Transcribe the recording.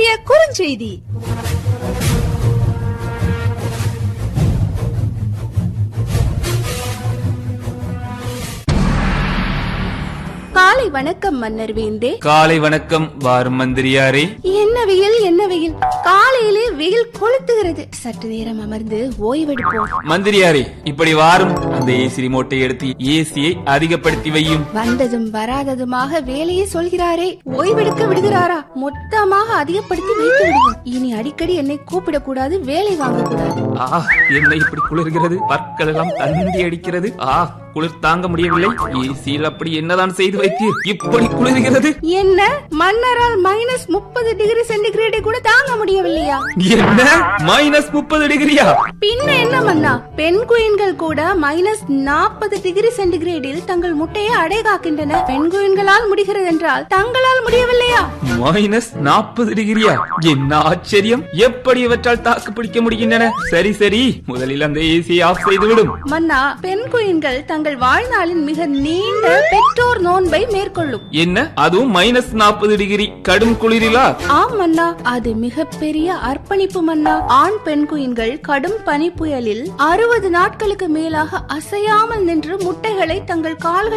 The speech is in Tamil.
இன்றைய குறுஞ்செய்தி காலை வணக்கம் மன்னர் வேந்தே காலை வணக்கம் வாரும் மந்திரியாரே என்ன வெயில் என்ன வெயில் காலையிலே வெயில் கொளுத்துகிறது சற்று நேரம் அமர்ந்து ஓய்வெடுப்போம் மந்திரியாரே இப்படி வாரும் அந்த ஏசி ரிமோட்டை எடுத்து ஏசியை அதிகப்படுத்தி வையும் வந்ததும் வராததுமாக வேலையை சொல்கிறாரே ஓய்வெடுக்க விடுகிறாரா மொத்தமாக அதிகப்படுத்தி வைத்து விடுவோம் இனி அடிக்கடி என்னை கூப்பிடக்கூடாது வேலை வாங்கக்கூடாது ஆ என்ன இப்படி குளிர்கிறது பற்கள் எல்லாம் தந்தி அடிக்கிறது ஆ குளிர் தாங்க முடியவில்லை ஏசியில் அப்படி என்னதான் செய்து வைத்தீர் இப்படி குளிர்கிறது என்ன மன்னரால் மைனஸ் முப்பது டிகிரி சென்டிகிரேடை கூட தாங்க முடியவில்லையா என்ன மைனஸ் முப்பது டிகிரியா பின்ன என்ன மன்னா பெண் குயின்கள் கூட மைனஸ் நாற்பது டிகிரி சென்டிகிரேடில் தங்கள் முட்டையை அடை காக்கின்றன பெண் குயின்களால் முடிகிறது என்றால் தங்களால் முடியவில்லையா மைனஸ் நாற்பது டிகிரியா என்ன ஆச்சரியம் எப்படி இவற்றால் தாக்கு பிடிக்க முடிகின்றன சரி சரி முதலில் அந்த ஏசியை ஆஃப் செய்து விடும் மன்னா பெண் குயின்கள் தங்கள் வாழ்நாளின் மிக நீண்ட பெற்றோர் நோன்பை மேற்கொள்ளும் என்ன அதுவும் மைனஸ் நாற்பது டிகிரி கடும் குளிரிலா ஆம் மன்னா அது மிகப்பெரிய அர்ப்பணிப்பு மன்னா ஆண் பெண் குயின்கள் கடும் பனி புயலில் அறுபது நாட்களுக்கு மேலாக அசையாமல் நின்று முட்டைகளை தங்கள் கால்கள்